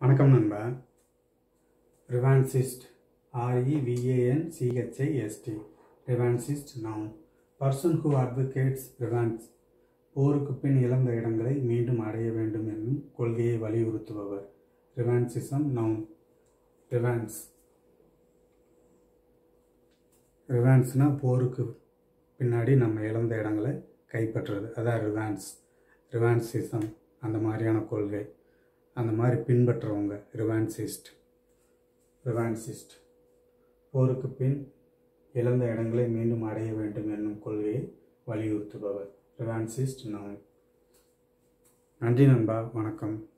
வணக்கம் நண்பா revanchist R E V A N C H I S T revanchist noun person who advocates revanche போருக்கு பின் இழந்த இடங்களை மீண்டும் அடைய வேண்டும் என்னும் கொள்கையை வலியுறுத்துபவர் ரிவான்சிசம் நவுன் ரிவான்ஸ் ரிவான்ஸ்னா போருக்கு பின்னாடி நம்ம இழந்த இடங்களை கைப்பற்றுறது அதான் ரிவான்ஸ் ரிவான்சிசம் அந்த மாதிரியான கொள்கை அந்த மாதிரி பின்பற்றுறவங்க ரிவான்சிஸ்ட் ரிவான்சிஸ்ட் போருக்கு பின் இழந்த இடங்களை மீண்டும் அடைய வேண்டும் என்னும் கொள்கையை வலியுறுத்துபவர் ரிவான்சிஸ்ட் நான் நன்றி நண்பா வணக்கம்